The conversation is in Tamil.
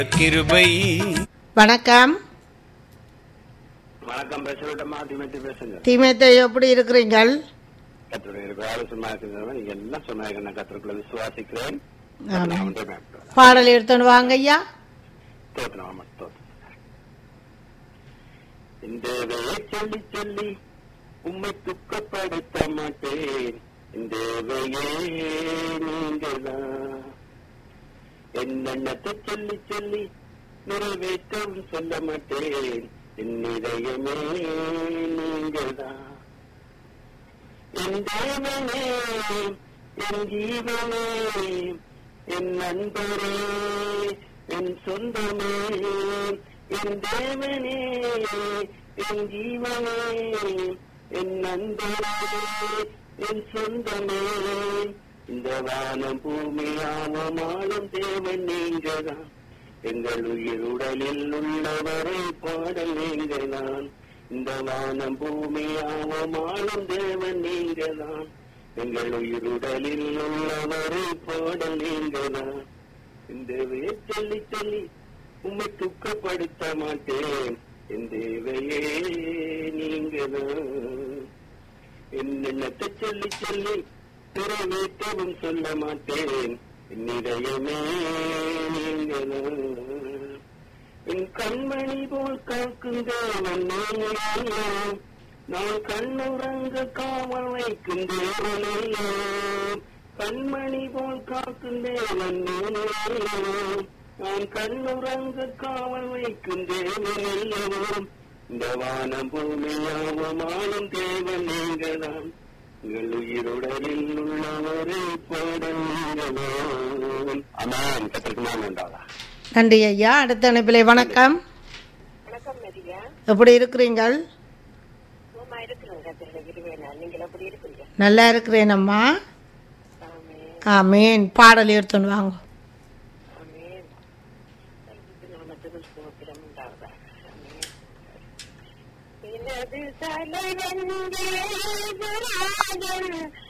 கிருபை வணக்கம் வணக்கம் பேசுறட்டமா திமத்தி பேசுங்க தீமேத்தை எப்படி இருக்கிறீங்கள் கத்தருடைய இருக்கிற ஆலோசனை இருக்கிறவங்க நீங்க எல்லாம் சொன்னாங்க நான் கத்தருக்குள்ள விசுவாசிக்கிறேன் ஆமாம். நான் ஒன்றே மேற்கொள்கிறேன். பாடல் எடுத்துன்னு வாங்க ஐயா ஸ்தோத்திரம், ஆமா, ஸ்தோத்திரம். இந்த வேலை சொல்லி சொல்லி உம்மை துக்கப்படுத்த மாட்டேன் இந்த வேலையே நீங்கள்தான் என்னென்னத்தை சொல்லி சொல்லி நிறைவேற்றவும் சொல்ல மாட்டேன் என் இதயமே நீங்கள்தான் என் தேவனே என் ஜீவனே என் நண்பரே என் சொந்தமே என் தேவனே என் ஜீவனே என் நண்பரே என் சொந்தமே இந்த வானம் பூமியாவமாலும் தேவன் நீங்கதான் எங்கள் உயிர் உடலில் உள்ளவரை பாடல் நீங்கதான் இந்த வானம் பூமியாவமாலும் தேவன் நீங்கதான் எங்கள் உயிர் உடலில் உள்ளவரை பாடல் நீங்கதான் இந்த தேவையை சொல்லி சொல்லி உம்மை துக்கப்படுத்த மாட்டேன் என் தேவையே நீங்கதான் என்னென்னத்தை சொல்லி சொல்லி நிறைவேற்றவும் சொல்ல மாட்டேன் என் இதயமே நீங்கதான் என் கண்மணி போல் காக்கும் தேவன் நீங்களோ நான் கண்ணுறங்க காவல் வைக்கும் தேவனல்லோ கண்மணி போல் காக்கும் தேவன் நீங்களோ நான் கண்ணுறங்க காவல் வைக்கும் தேவனல்லோ இந்த வானம் பூமியாவமானும் தேவன் நீங்கதான் உங்கள் உயிருடலில் உள்ளவரை பாடல் நீங்களாம் அமேன் கத்திற்கு நான் உண்டாதா நன்றி ஐயா அடுத்த அனுப்பிலே வணக்கம் வணக்கம் மதியா எப்படி இருக்கிறீங்கள் சும்மா இருக்கிறேன் கத்திரில விருவேனா நீங்கள் எப்படி இருக்கிறீங்க நல்லா இருக்கிறேன் அம்மா ஆமே ஆமீன் பாடல் எடுத்துன்னு வாங்க ஆமேன் நாமத்துக்கு ஸ்தோத்திரம் உண்டாவதாக ஆமேன் எனது தலைவன் தேவராஜன்